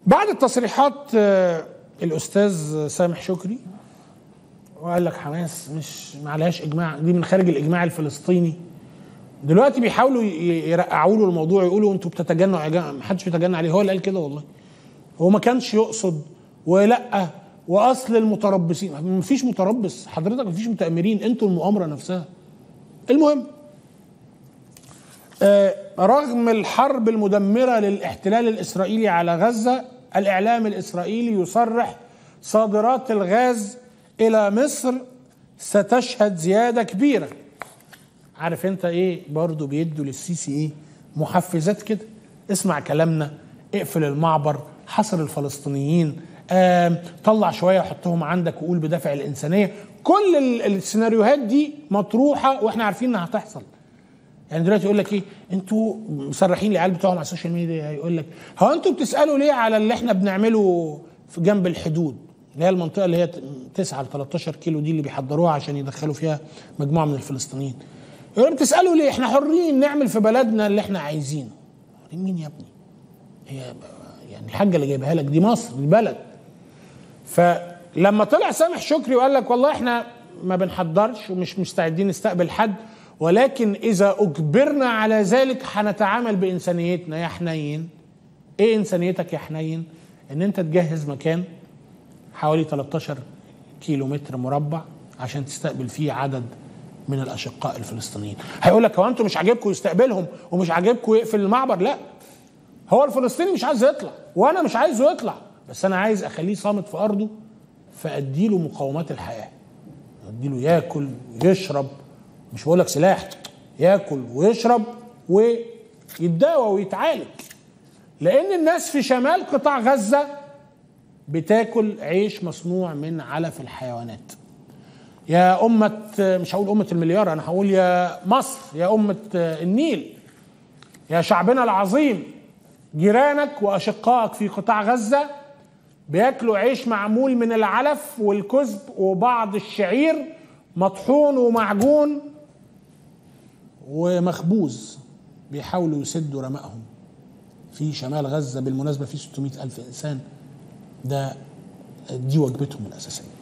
بعد التصريحات آه، الاستاذ سامح شكري وقال لك حماس مش ما عليهاش اجماع دي من خارج الاجماع الفلسطيني دلوقتي بيحاولوا ي- يرقعوا له الموضوع يقولوا انتوا بتتجنوا يا جماعه ما حدش بيتجنى عليه هو اللي قال كده والله هو ما كانش يقصد ولا واصل المتربصين ما فيش متربص حضرتك ما فيش متامرين انتوا المؤامره نفسها المهم آه، رغم الحرب المدمرة للاحتلال الإسرائيلي على غزة الإعلام الإسرائيلي يصرح صادرات الغاز إلى مصر ستشهد زيادة كبيرة عارف انت ايه برضو بيدوا للسيسي ايه محفزات كده اسمع كلامنا اقفل المعبر حصر الفلسطينيين آم، طلع شويه حطهم عندك وقول بدافع الانسانيه كل ال- السيناريوهات دي مطروحه واحنا عارفين انها هتحصل يعني دلوقتي يقول لك ايه انتوا مسرحين العيال بتوعهم على السوشيال ميديا يقول لك هو انتوا بتسالوا ليه على اللي احنا بنعمله في جنب الحدود اللي هي المنطقه اللي هي 9 ل 13 كيلو دي اللي بيحضروها عشان يدخلوا فيها مجموعه من الفلسطينيين يقول بتسالوا ليه احنا حرين نعمل في بلدنا اللي احنا عايزينه حرين مين يا ابني هي يعني الحاجه اللي جايبها لك دي مصر دي بلد فلما طلع سامح شكري وقال لك والله احنا ما بنحضرش ومش مستعدين نستقبل حد ولكن اذا اجبرنا على ذلك هنتعامل بانسانيتنا يا حنين ايه انسانيتك يا حنين ان انت تجهز مكان حوالي 13 كيلو متر مربع عشان تستقبل فيه عدد من الاشقاء الفلسطينيين هيقول لك هو انتوا مش عاجبكم يستقبلهم ومش عاجبكم يقفل المعبر لا هو الفلسطيني مش عايز يطلع وانا مش عايزه يطلع بس انا عايز اخليه صامت في ارضه فاديله مقومات الحياه اديله ياكل ويشرب مش بقول لك سلاح ياكل ويشرب ويتداوى ويتعالج لان الناس في شمال قطاع غزه بتاكل عيش مصنوع من علف الحيوانات يا أمة مش هقول أمة المليار أنا هقول يا مصر يا أمة النيل يا شعبنا العظيم جيرانك وأشقائك في قطاع غزة بياكلوا عيش معمول من العلف والكزب وبعض الشعير مطحون ومعجون ومخبوز بيحاولوا يسدوا رمائهم في شمال غزة بالمناسبة في 600 ألف إنسان ده دي وجبتهم الأساسية